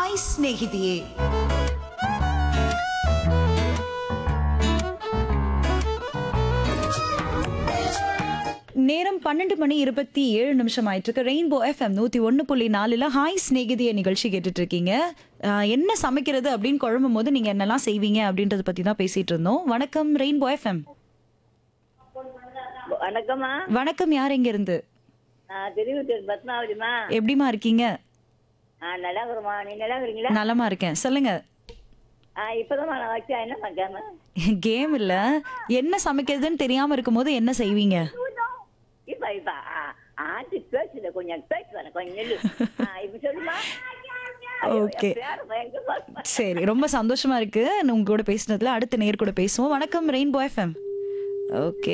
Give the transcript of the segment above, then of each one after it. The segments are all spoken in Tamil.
ಹಾಯ್ ಸ್ನೇಹಿತೆಯೇ நேரம் பன்னெண்டு மணி இருபத்தி ஏழு நிமிஷம் ஆயிட்டு இருக்கு ரெயின்போ எஃப்எம் நூத்தி ஒன்னு புள்ளி நாலுல ஹாய் ஸ்நேகிதிய நிகழ்ச்சி கேட்டுட்டு இருக்கீங்க ஆஹ் என்ன சமைக்கிறது அப்படின்னு குழம்பும் போது நீங்க என்னெல்லாம் செய்வீங்க அப்படின்றத பத்தி தான் பேசிட்டு இருந்தோம் வணக்கம் ரெயின்போ எஃப்எம் வணக்கம்மா வணக்கம் யார் எங்க இருந்து நான் திருவிட்டூர் பத்மாவதிமா எப்படிமா இருக்கீங்க ஆ நல்லா இருக்கிறோம்மா நீ நல்லா இருக்கிறீங்களா நலமா இருக்கேன் சொல்லுங்க ஆ இப்போதான் நான் வச்சா என்ன பண்ணாம கேம் இல்ல என்ன சமைக்கிறதுன்னு தெரியாம இருக்கும்போது என்ன செய்வீங்க இப்ப இப்ப ஆ, ஆண்டி பேசுல கொஞ்சம் பேச்சு வரேன் கொஞ்சம் நெல்லு ஆ, இப்ப சொல்லுமா Okay. சரி ரொம்ப சந்தோஷமா இருக்கு நான் உங்க கூட பேசினதுல அடுத்த நேர் கூட பேசுவோம் வணக்கம் ரெயின்போ எஃப்எம் ஓகே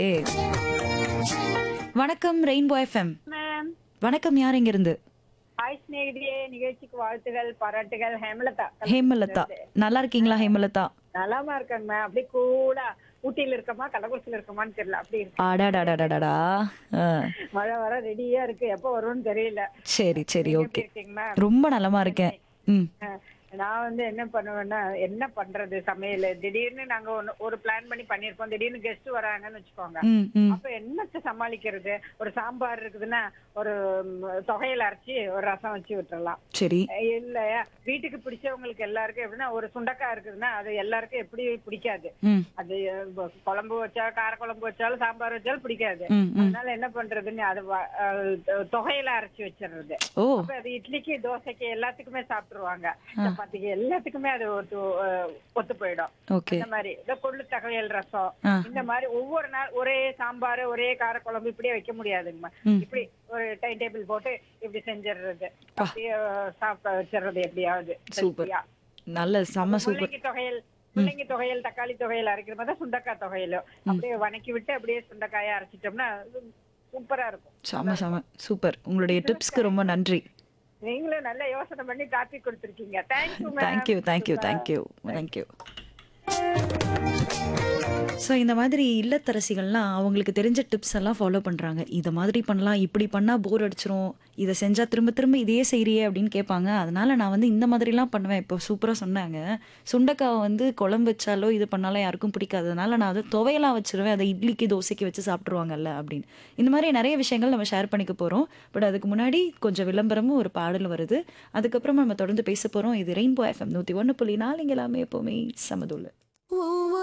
வணக்கம் ரெயின்போ எஃப்எம் மேம் வணக்கம் யார் எங்க இருந்து ஹாய் ஸ்நேகிதியே நிகழ்ச்சிக்கு வாழ்த்துகள் பாராட்டுகள் ஹேமலதா ஹேமலதா நல்லா இருக்கீங்களா ஹேமலதா நலமா இருக்காங்க மேம் அப்படியே கூலா ஊட்டியில இருக்கமா கள்ளக்குறிச்சியில இருக்கமான்னு தெரியல அப்படி இருக்கு அடாடாடாடாடா ஆ, மழை வர ரெடியா இருக்கு எப்போ வரும்னு தெரியல சரி சரி எப்படி ஓகே இருக்கீங்க மேம் ரொம்ப நலமா இருக்கேன் ம் அஹ், நான் வந்து என்ன பண்ணுவேன்னா என்ன பண்றது சமையல் திடீர்னு நாங்க ஒண்ணு- ஒரு பிளான் பண்ணி பண்ணிருப்போம் திடீர்னு கெஸ்ட் வராங்கன்னு வச்சுக்கோங்க ம் ம் அப்ப என்னத்த சமாளிக்கிறது ஒரு சாம்பார் இருக்குதுன்னா ஒரு ம், தொகையில அரைச்சி ஒரு ரசம் வச்சு விட்டுறலாம் சரி இல்ல வீட்டுக்கு பிடிச்சவங்களுக்கு எல்லாருக்கும் எப்படின்னா ஒரு சுண்டக்காய் இருக்குதுன்னா அது எல்லாருக்கும் எப்படி பிடிக்காது ம் அது அஹ், குழம்பு வச்சா கார குழம்பு வச்சாலும் சாம்பார் வச்சாலும் பிடிக்காது ம் ம் அதனால என்ன பண்றதுன்னு அது வ- அஹ், தொகையில அரைச்சு வச்சிடுறது ஓ அப்ப அது இட்லிக்கு தோசைக்கு எல்லாத்துக்குமே சாப்பிட்டுருவாங்க சப்பாத்திக்கு எல்லாத்துக்குமே அது ஒத்து அஹ், ஒத்து போயிடும் ஓகே இந்த மாதிரி இந்த கொள்ளு தகவல் ரசம் ஆ. இந்த மாதிரி ஒவ்வொரு நாள் ஒரே சாம்பார் ஒரே காரக்குழம்பு இப்படியே வைக்க முடியாதுங்கம்மா ம். இப்படி ஒரு டைம் டேபிள் போட்டு இப்படி செஞ்சிடுறது அப்படியே சாப்பிட வச்சிடுறது எப்படியாவது சூப்பர் healthy-ஆ. நல்ல செம்ம சூப்பர் முள்ளங்கி தொகையல் முள்ளங்கி தொகையல் தக்காளி தொகையல் அரைக்கிற மாதிரி தான் சுண்டக்காய் தொகையல் அப்படியே வணக்கி விட்டு அப்படியே சுண்டக்காயை அரைச்சிட்டோம்னா சூப்பரா இருக்கும் செம்ம செம்ம சூப்பர் உங்களுடைய டிப்ஸ்க்கு ரொம்ப நன்றி நீங்களும் நல்ல யோசனை பண்ணி டாபிக் கொடுத்துருக்கீங்க thank you thank you thank you thank you thank you so இந்த மாதிரி இல்லத்தரசிகள்லாம் அவங்களுக்கு தெரிஞ்ச டிப்ஸ் எல்லாம் ஃபாலோ பண்ணுறாங்க இதை மாதிரி பண்ணலாம் இப்படி பண்ணால் போர் அடிச்சிரும் இதை செஞ்சால் திரும்ப திரும்ப இதையே செய்கிறியே அப்படின்னு கேட்பாங்க அதனால நான் வந்து இந்த மாதிரிலாம் பண்ணுவேன் இப்போ சூப்பராக சொன்னாங்க சுண்டைக்காவை வந்து குழம்பு வச்சாலோ இது பண்ணாலும் யாருக்கும் பிடிக்காது அதனால நான் அதை துவையெல்லாம் வச்சிருவேன் அதை இட்லிக்கு தோசைக்கு வச்சு சாப்பிட்ருவாங்கல்ல அப்படின்னு இந்த மாதிரி நிறைய விஷயங்கள் நம்ம ஷேர் பண்ணிக்க போகிறோம் பட் அதுக்கு முன்னாடி கொஞ்சம் விளம்பரமும் ஒரு பாடல் வருது அதுக்கப்புறமா நம்ம தொடர்ந்து பேச போகிறோம் இது ரெயின்போ எஃப்எம் நூற்றி ஒன்று புள்ளி நாலு இங்கே எல்லாமே எப்போவுமே சமதுள்ள